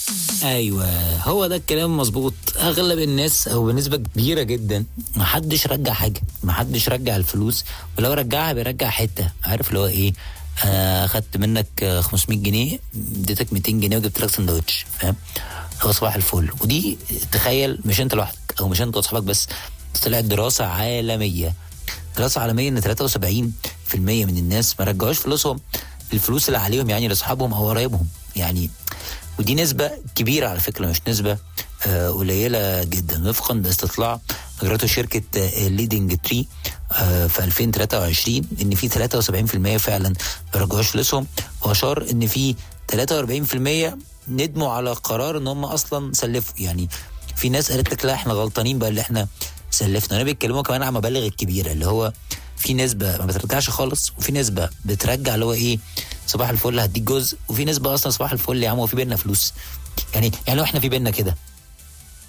ايوه هو ده الكلام مظبوط اغلب الناس او بنسبه كبيره جدا ما حدش رجع حاجه ما حدش رجع الفلوس ولو رجعها بيرجع حته عارف اللي هو ايه آه، اخدت منك آه، 500 جنيه اديتك 200 جنيه وجبت لك سندوتش فاهم هو صباح الفل ودي تخيل مش انت لوحدك او مش انت واصحابك بس طلعت دراسه عالميه دراسه عالميه ان 73% من الناس ما رجعوش فلوسهم الفلوس اللي عليهم يعني لاصحابهم او قرايبهم يعني ودي نسبة كبيرة على فكرة مش نسبة آه، قليلة جدا وفقا لاستطلاع اجرته شركة ليدنج تري في 2023 ان في 73% فعلا ما رجعوش فلوسهم واشار ان في 43% ندموا على قرار ان هم اصلا سلفوا يعني في ناس قالت لك لا احنا غلطانين بقى اللي احنا سلفنا هنا بيتكلموا كمان عن المبالغ الكبيره اللي هو في نسبه ما بترجعش خالص وفي نسبه بترجع اللي هو ايه صباح الفل هديك جزء وفي نسبه اصلا صباح الفل يا عم هو في بينا فلوس يعني يعني لو احنا في بينا كده